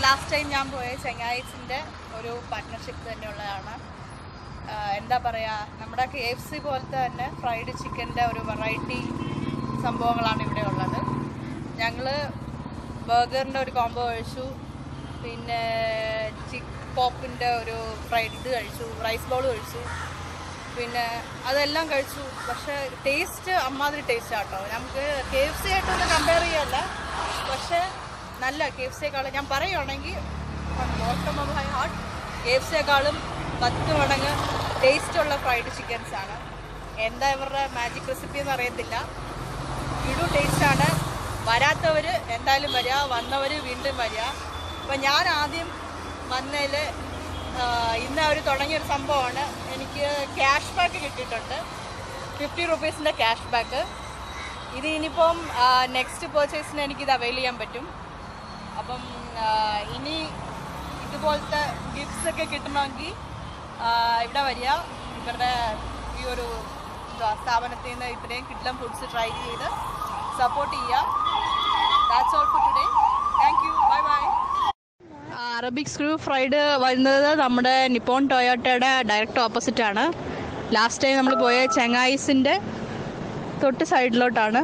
last time ഞാൻ പോയ ചെങ്ങായിസിൻ്റെ ഒരു പാർട്ട്ണർഷിപ്പ് തന്നെയുള്ളതാണ് ആഹ് എന്താ പറയുക നമ്മുടെ കെ എഫ് സി പോലത്തെ തന്നെ ഫ്രൈഡ് ചിക്കൻ്റെ ഒരു വെറൈറ്റി സംഭവങ്ങളാണ് ഇവിടെ ഉള്ളത് ഞങ്ങൾ ബർഗറിൻ്റെ ഒരു കോംബോ കഴിച്ചു പിന്നെ ചിക്ക് പോപ്പിൻ്റെ ഒരു ഫ്രൈഡ് ഇത് കഴിച്ചു റൈസ് ബോൾ കഴിച്ചു പിന്നെ അതെല്ലാം കഴിച്ചു പക്ഷേ ടേസ്റ്റ് അമ്മാതിരി ടേസ്റ്റ് ആട്ടോ നമുക്ക് കെ എഫ് സി ആയിട്ടൊന്നും കമ്പയർ ചെയ്യല്ല പക്ഷേ നല്ല കെ എഫ് സിയെക്കാളും ഞാൻ പറയുവാണെങ്കിൽ bottom of high heart K F സിയെക്കാളും പത്ത് മടങ്ങ് ടേസ്റ്റുള്ള ഫ്രൈഡ് ചിക്കൻസ് ആണ് എന്താ ഇവരുടെ മാജിക് റെസിപ്പി എന്ന് അറിയത്തില്ല ഇടു ടേസ്റ്റാണ് വരാത്തവർ എന്തായാലും വരിക വന്നവർ വീണ്ടും വരിക അപ്പം ഞാൻ ആദ്യം വന്നതിൽ ഇന്ന് അവർ തുടങ്ങിയൊരു സംഭവമാണ് എനിക്ക് ക്യാഷ് ബാക്ക് കിട്ടിയിട്ടുണ്ട് ഫിഫ്റ്റി റുപ്പീസിൻ്റെ ക്യാഷ് ബാക്ക് ഇത് ഇനിയിപ്പം നെക്സ്റ്റ് പേർച്ചേസിന് എനിക്കിത് അവൈൽ ചെയ്യാൻ പറ്റും അപ്പം ആ, ഇനി ഇതുപോലത്തെ ഗിഫ്റ്റ്സ് ഒക്കെ കിട്ടണമെങ്കിൽ ആ, ഇവിടെ വരിക ഇവരുടെ ഈ ഒരു എന്തുവാ സ്ഥാപനത്തിൽ നിന്ന് ഇത്രയും കിട്ടലം ഫുഡ്സ് ട്രൈ ചെയ്ത് സപ്പോർട്ട് ചെയ്യുക that's all for today thank you bye bye Arabic screw fried വരുന്നത് നമ്മുടെ നിപ്പോൺ ടൊയോട്ടയുടെ ഡയറക്റ്റ് ഓപ്പോസിറ്റ് ആണ് ലാസ്റ്റ് ടൈം നമ്മൾ പോയ ചെങ്ങായിസിൻ്റെ തൊട്ട് സൈഡിലോട്ടാണ്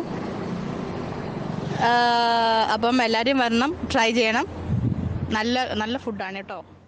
അപ്പം എല്ലാവരും വരണം ട്രൈ ചെയ്യണം നല്ല നല്ല ഫുഡാണ് കേട്ടോ